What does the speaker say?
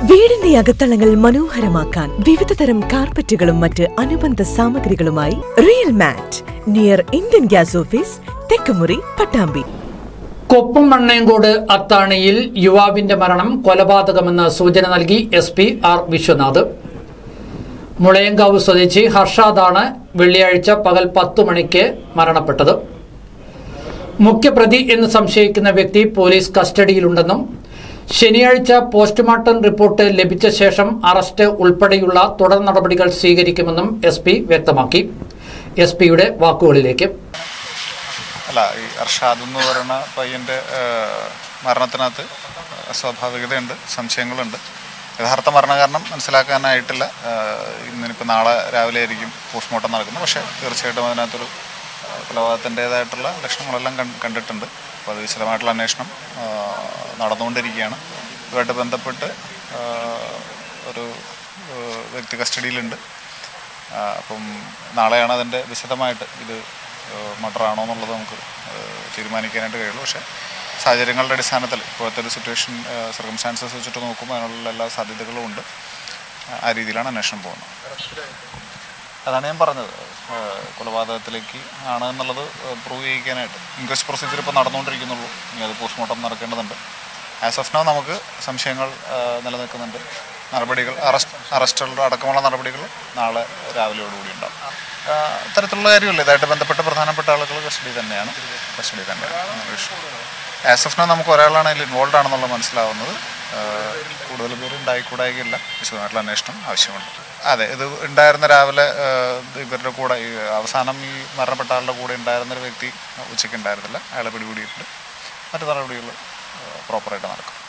വീടിന്റെ അകത്തളങ്ങൾ മനോഹരമാക്കാൻ വിവിധ തരം കാർപ്പറ്റുകളും മറ്റ് അനുബന്ധ സാമഗ്രികളുമായി real mat near Indian gas office Thekkumuri Pattambi Koppam Mannengode അത്താണിയിൽ യുവാവിന്റെ മരണം കൊലപാതകമെന്ന് സൂചന നൽകി S P R Viswanath Mulayankavu സ്വദേശി ഹർഷാദാണ് വെള്ളിയാഴ്ച പകൽ പത്തു മണിക്ക് മരണപ്പെട്ടത് മുഖ്യപ്രതി എന്ന് സംശയിക്കുന്ന വ്യക്തി പോലീസ് കസ്റ്റഡിയിലുണ്ടെന്നും ശനിയാഴ്ച പോസ്റ്റ്മോർട്ടം റിപ്പോർട്ട് ലഭിച്ച ശേഷം അറസ്റ്റ് ഉൾപ്പെടെയുള്ള തുടർ നടപടികൾ സ്വീകരിക്കുമെന്നും എസ് പി വ്യക്തമാക്കി എസ് പിയുടെ വാക്കുകളിലേക്ക് അല്ല ഈ അർഷാദ് എന്ന് പറയുന്ന പയ്യൻ്റെ മരണത്തിനകത്ത് അസ്വാഭാവികതയുണ്ട് സംശയങ്ങളുണ്ട് യഥാർത്ഥ മരണകാരണം മനസ്സിലാക്കാനായിട്ടില്ല ഇന്നിപ്പോൾ നാളെ രാവിലെ ആയിരിക്കും പോസ്റ്റ്മോർട്ടം നടക്കുന്നത് പക്ഷേ തീർച്ചയായിട്ടും അതിനകത്തൊരു കൊലപാതകത്തിൻ്റേതായിട്ടുള്ള ലക്ഷണങ്ങളെല്ലാം കൺ- കണ്ടിട്ടുണ്ട് അപ്പോൾ അത് വിശദമായിട്ടുള്ള അന്വേഷണം ആ, നടന്നുകൊണ്ടിരിക്കുകയാണ് ഇതുമായിട്ട് ബന്ധപ്പെട്ട് ആ, ഒരു ആ, വ്യക്തി കസ്റ്റഡിയിലുണ്ട് ആ, അപ്പം നാളെയാണ് അതിൻ്റെ വിശദമായിട്ട് ഇത് മട്ടറാണോ എന്നുള്ളത് നമുക്ക് ഏഹ്, തീരുമാനിക്കാനായിട്ട് കഴിയുള്ളൂ പക്ഷേ സാഹചര്യങ്ങളുടെ അടിസ്ഥാനത്തിൽ ഇപ്പോഴത്തെ ഒരു സിറ്റുവേഷൻ സർക്കംസ്റ്റാൻസസ് വെച്ചിട്ട് നോക്കുമ്പോൾ അതിനുള്ള എല്ലാ സാധ്യതകളും ഉണ്ട് ആ രീതിയിലാണ് അന്വേഷണം പോകുന്നത് അതാണ് ഞാൻ പറഞ്ഞത് ഏഹ്, കൊലപാതകത്തിലേക്ക് ആണ് എന്നുള്ളത് പ്രൂവ് ചെയ്യിക്കാനായിട്ട് ഇൻക്വസ്റ്റ് പ്രൊസീജിയർ ഇപ്പോൾ നടന്നുകൊണ്ടിരിക്കുന്നുള്ളൂ ഇനി അത് പോസ്റ്റ്മോർട്ടം നടക്കേണ്ടതുണ്ട് ആസ് ഓഫ് നൗ നമുക്ക് സംശയങ്ങൾ ഏഹ്, നിലനിൽക്കുന്നുണ്ട് നടപടികൾ അറസ്റ്റ് അറസ്റ്റുകളുടെ അടക്കമുള്ള നടപടികൾ നാളെ രാവിലെയോടുകൂടി ഉണ്ടാവും ആഹ്, ഇത്തരത്തിലുള്ള കാര്യമില്ല ഇതായിട്ട് ബന്ധപ്പെട്ട പ്രധാനപ്പെട്ട ആളുകൾ കസ്റ്റഡി തന്നെയാണ് കസ്റ്റഡി തന്നെയാണ് ആസ് ഓഫ് നൗ നമുക്ക് ഒരാളാണ് അതിൽ ഇൻവോൾവ് ആണെന്നുള്ളത് മനസ്സിലാവുന്നത് ആഹ്, കൂടുതൽ പേര് ഉണ്ടായിക്കൂടായികയില്ല വിശദമായിട്ടുള്ള അന്വേഷണം ആവശ്യമുണ്ട് അതെ ഇത് ഉണ്ടായിരുന്ന രാവിലെ ആഹ്, ഇവരുടെ കൂടെ ഈ അവസാനം ഈ മരണപ്പെട്ട ആളുടെ കൂടെ ഉണ്ടായിരുന്ന ഒരു വ്യക്തി ഉച്ചയ്ക്ക് ഉണ്ടായിരുന്നില്ല അയാളെ പിടികൂടിയിട്ടുണ്ട് മറ്റു നടപടികൾ പ്രോപ്പറായിട്ട് നടക്കും